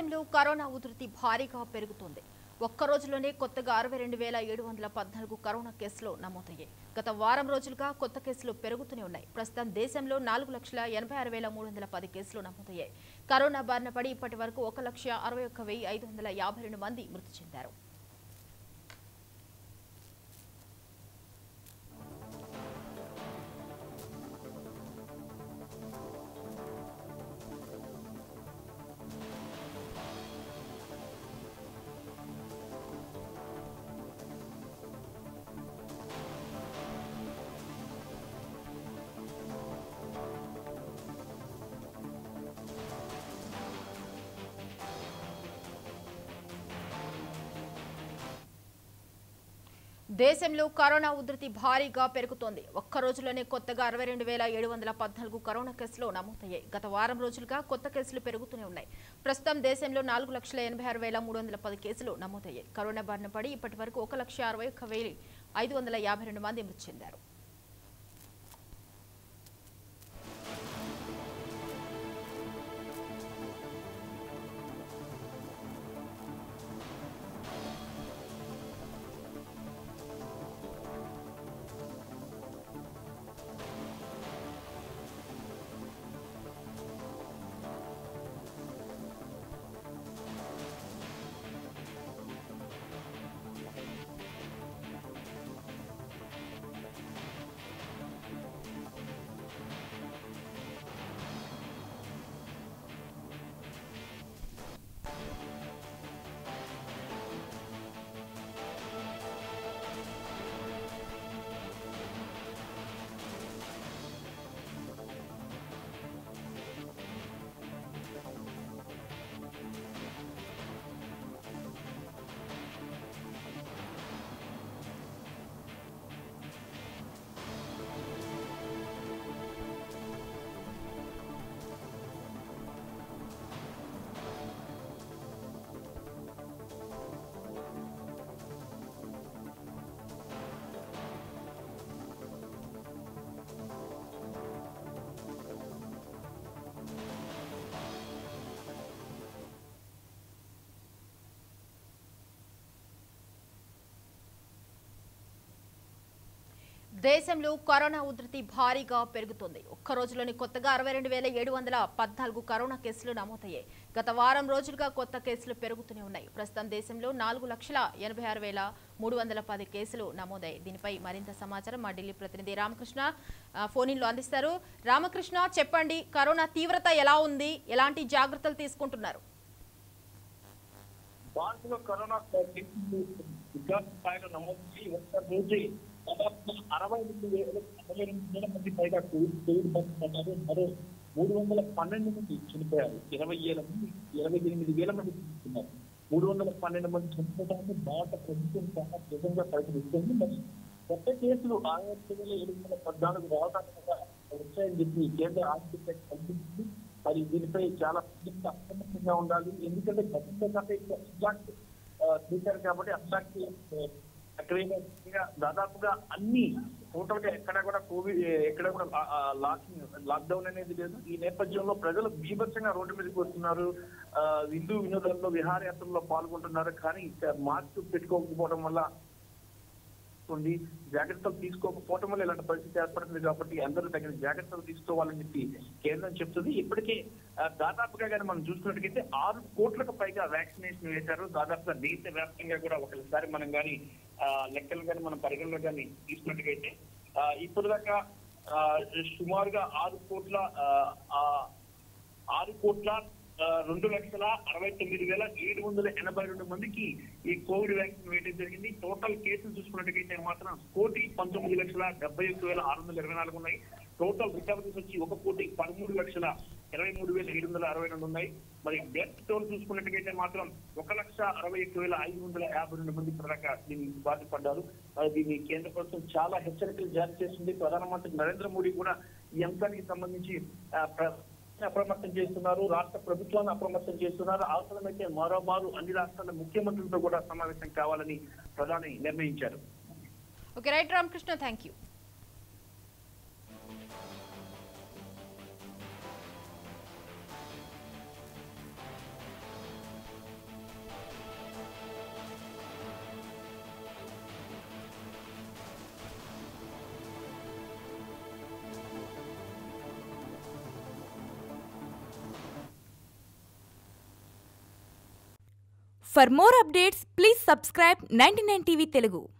దేశంలో కరోనా ఉధృతి భారీగా పెరుగుతోంది ఒక్క రోజులోనే కొత్తగా అరవై రెండు వేల ఏడు వందల పద్నాలుగు కరోనా కేసులు నమోదయ్యాయి గత వారం రోజులుగా కొత్త కేసులు పెరుగుతూనే ఉన్నాయి ప్రస్తుతం దేశంలో నాలుగు లక్షల ఎనభై ఆరు వేల మూడు వందల పది కేసులు నమోదయ్యాయి కరోనా బారిన పడి ఇప్పటి వరకు ఒక లక్ష అరవై ఒక్క వెయ్యి ఐదు వందల యాభై రెండు మంది మృతి చెందారు దేశంలో కరోనా ఉధృతి భారీగా పెరుగుతోంది ఒక్క రోజులోనే కొత్తగా అరవై రెండు వేల ఏడు వందల పద్నాలుగు కరోనా కేసులు నమోదయ్యాయి గత వారం రోజులుగా కొత్త కేసులు పెరుగుతూనే ఉన్నాయి ప్రస్తుతం దేశంలో నాలుగు లక్షల ఎనభై ఆరు వేల మూడు వందల పది కేసులు నమోదయ్యాయి కరోనా బారిన పడి ఇప్పటి వరకు ఒక లక్ష అరవై ఒక్క వెయ్యి ఐదు వందల యాభై రెండు మంది మృతి చెందారు దేశంలో కరోనా ఉధృతి భారీగా పెరుగుతోంది ఒక్క రోజులోని కొత్తగా అరవై రెండు వేల ఏడు వందల పద్నాలుగు కరోనా కేసులు నమోదయ్యాయి గత వారం రోజులుగా కొత్త కేసులు పెరుగుతూనే ఉన్నాయి ప్రస్తుతం దేశంలో నాలుగు లక్షల ఎనభై ఆరు వేల మూడు వందల పది కేసులు నమోదయ్యాయి దీనిపై మరింత సమాచారం మా ఢిల్లీ ప్రతినిధి రామకృష్ణ ఆ, ఫోన్ ఇన్లో అందిస్తారు రామకృష్ణ చెప్పండి కరోనా తీవ్రత ఎలా ఉంది ఎలాంటి జాగ్రత్తలు తీసుకుంటున్నారు భారత్లో కరోనా కేసులు విద్యార్థి స్థాయిలో నమోదు చేసి ఒక్క రోజు దాదాపు అరవై రెండు వేల అరవై రెండు వేల మంది పైగా కోవిడ్ కోవిడ్ బాధితులు పడ్డారు మరో మూడు వందల పన్నెండు మంది చనిపోయారు ఇరవై ఏళ్ళ మంది ఇరవై ఎనిమిది వేల మంది చనిపోతున్నారు మూడు వందల పన్నెండు మంది చనిపోవడానికి భారత ప్రభుత్వం చాలా నిజంగా ప్రకటిస్తుంది మరి కొత్త కేసులు ఆరు వేల ఏడు వందల పద్నాలుగు రావడానికి కూడా వచ్చాయని చెప్పి కేంద్ర ఆరోగ్య శాఖ కల్పించింది మరి దీనిపై చాలా పూర్తిగా అప్రమత్తంగా ఉండాలి ఎందుకంటే గతంలో కంటే ఇప్పుడు అట్లాంటి చూశారు కాబట్టి అట్లాంటి అక్కడ దాదాపుగా అన్ని టోటల్ గా ఎక్కడ కూడా కోవిడ్ ఎక్కడ కూడా లాక్ లాక్డౌన్ అనేది లేదు ఈ నేపథ్యంలో ప్రజలు బీభత్సంగా రోడ్డు మీదకి వస్తున్నారు ఆ, హిందూ వినోదాల్లో విహారయాత్రల్లో పాల్గొంటున్నారు కానీ ఇంకా మాస్క్ పెట్టుకోకపోవడం వల్ల ఉంది జాగ్రత్తలు తీసుకోకపోవటం వల్ల ఇలాంటి పరిస్థితి ఏర్పడుతుంది కాబట్టి అందరూ తగిన జాగ్రత్తలు తీసుకోవాలని చెప్పి కేంద్రం చెప్తుంది ఇప్పటికే ఆ, దాదాపుగా కానీ మనం చూసుకున్నట్టుగైతే ఆరు కోట్లకు పైగా వ్యాక్సినేషన్ వేశారు దాదాపుగా దేశ వ్యాప్తంగా కూడా ఒకసారి మనం కానీ లెక్కలు కానీ మనం పరిగణలో కానీ తీసుకున్నట్టుగైతే ఆ, ఇప్పుడు దాకా ఆ, సుమారుగా ఆరు కోట్ల ఆ, ఆ, ఆరు కోట్ల ఆ, రెండు లక్షల అరవై తొమ్మిది వేల ఏడు వందల ఎనభై రెండు మందికి ఈ కోవిడ్ వ్యాక్సిన్ వేయడం జరిగింది టోటల్ కేసులు చూసుకున్నట్టుగైతే మాత్రం కోటి పంతొమ్మిది లక్షల డెబ్బై ఒక్క వేల ఆరు వందల ఇరవై నాలుగు ఉన్నాయి టోటల్ రికవరీస్ వచ్చి ఒక కోటి పదమూడు లక్షల ఇరవై మూడు వేల ఏడు వందల అరవై రెండు ఉన్నాయి మరి డెత్ టోల్ చూసుకున్నట్టుగైతే మాత్రం ఒక లక్ష అరవై ఒక్క వేల ఐదు వందల యాభై రెండు మంది ఇప్పటిదాకా దీన్ని బాధపడ్డారు మరి దీన్ని కేంద్ర ప్రభుత్వం చాలా హెచ్చరికలు జారీ చేస్తుంది ప్రధానమంత్రి నరేంద్ర మోడీ కూడా ఈ అంశానికి సంబంధించి ఆ, ప్ర- అప్రమత్తం చేస్తున్నారు రాష్ట్ర ప్రభుత్వాన్ని అప్రమత్తం చేస్తున్నారు అవసరమైతే మరోమారు అన్ని రాష్ట్రాల ముఖ్యమంత్రులతో కూడా సమావేశం కావాలని ప్రధాని నిర్ణయించారు okay right Ramakrishna thank you for more updates please subscribe ninety TV Telugu